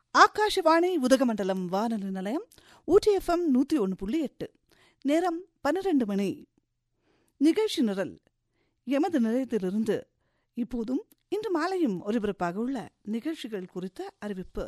ஆகாஷவாணி உதகமண்டலம் வானொலி நிலையம் ஊட்டி எஃப்எம் நூற்றி ஒன்று புள்ளி எட்டு நேரம் பன்னிரண்டு மணி நிகழ்ச்சி நிரல் எமது நிலையத்திலிருந்து இப்போதும் இன்று மாலையும் ஒலிபரப்பாக உள்ள நிகழ்ச்சிகள் குறித்த அறிவிப்பு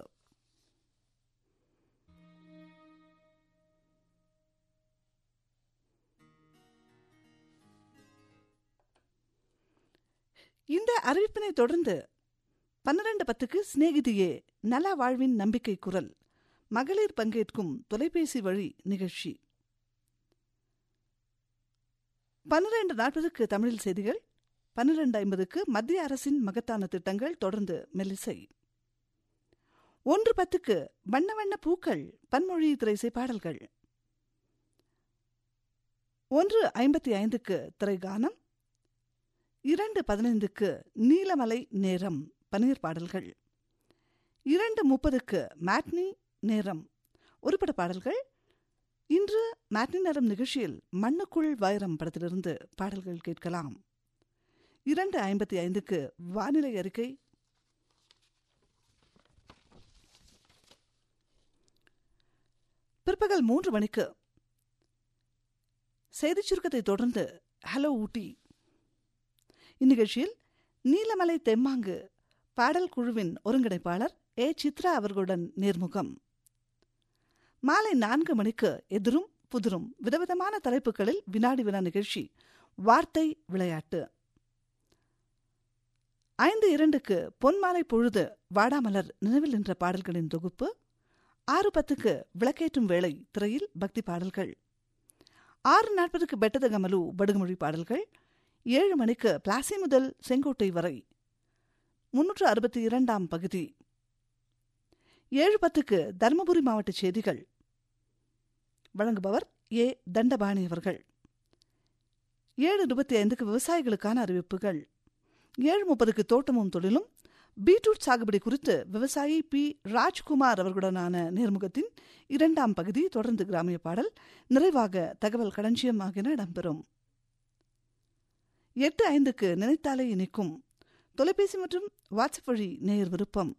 இந்த அறிவிப்பினை தொடர்ந்து பன்னிரண்டு பத்துக்கு சிநேகிதியே நல வாழ்வின் நம்பிக்கை குரல் மகளிர் பங்கேற்கும் தொலைபேசி வழி நிகழ்ச்சி பன்னிரண்டு நாற்பதுக்கு தமிழில் செய்திகள் பன்னிரண்டு ஐம்பதுக்கு மத்திய அரசின் மகத்தான திட்டங்கள் தொடர்ந்து மெல்லிசை ஒன்று பத்துக்கு வண்ண வண்ண பூக்கள் பன்மொழி திரைசை பாடல்கள் ஒன்று ஐம்பத்தி ஐந்துக்கு திரைகானம் இரண்டு பதினைந்துக்கு நீலமலை நேரம் பன்னீர் பாடல்கள் இரண்டு முப்பதுக்கு மேட்னி நேரம் ஒருபட பாடல்கள் இன்று மேட்னி நேரம் நிகழ்ச்சியில் மண்ணுக்குள் வைரம் படத்திலிருந்து பாடல்கள் கேட்கலாம் இரண்டு ஐம்பத்தி ஐந்துக்கு வானிலை அறிக்கை பிற்பகல் மூன்று மணிக்கு செய்திச் சுருக்கத்தை தொடர்ந்து ஹலோ ஊட்டி இந்நிகழ்ச்சியில் நீலமலை தெம்மாங்கு பாடல் குழுவின் ஒருங்கிணைப்பாளர் ஏ சித்ரா அவர்களுடன் நேர்முகம் மாலை நான்கு மணிக்கு எதிரும் புதிரும் விதவிதமான தலைப்புகளில் வினாடி வினா நிகழ்ச்சி வார்த்தை விளையாட்டு ஐந்து இரண்டுக்கு பொன்மாலை பொழுது வாடாமலர் நினைவில் நின்ற பாடல்களின் தொகுப்பு ஆறு பத்துக்கு விளக்கேற்றும் வேளை திரையில் பக்தி பாடல்கள் ஆறு நாற்பதுக்கு பெட்டத கமலு படுகுமொழி பாடல்கள் ஏழு மணிக்கு பிளாசி முதல் செங்கோட்டை வரை முன்னூற்று அறுபத்தி இரண்டாம் பகுதி ஏழு பத்துக்கு தருமபுரி மாவட்ட செய்திகள் வழங்குபவர் ஏ தண்டபாணி அவர்கள் ஏழு இருபத்தி ஐந்துக்கு விவசாயிகளுக்கான அறிவிப்புகள் ஏழு முப்பதுக்கு தோட்டமும் தொழிலும் பீட்ரூட் சாகுபடி குறித்து விவசாயி பி ராஜ்குமார் அவர்களுடனான நேர்முகத்தின் இரண்டாம் பகுதி தொடர்ந்து கிராமிய பாடல் நிறைவாக தகவல் களஞ்சியம் ஆகியன இடம்பெறும் எட்டு ஐந்துக்கு நினைத்தாலே இணைக்கும் தொலைபேசி மற்றும் வாட்ஸ்அப் வழி நேயர் விருப்பம்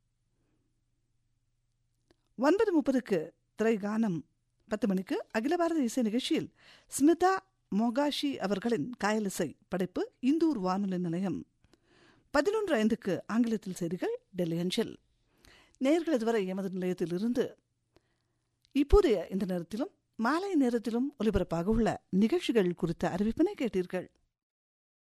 ஒன்பது முப்பதுக்கு திரைகானம் பத்து மணிக்கு அகில பாரத இசை நிகழ்ச்சியில் ஸ்மிதா மொகாஷி அவர்களின் காயலிசை படைப்பு இந்தூர் வானொலி நிலையம் பதினொன்று ஐந்துக்கு ஆங்கிலத்தில் செய்திகள் டெல்லி அஞ்சல் நேர்கள் இதுவரை எமது நிலையத்திலிருந்து இப்போதைய இந்த நேரத்திலும் மாலை நேரத்திலும் ஒலிபரப்பாக உள்ள நிகழ்ச்சிகள் குறித்த அறிவிப்பினை கேட்டீர்கள்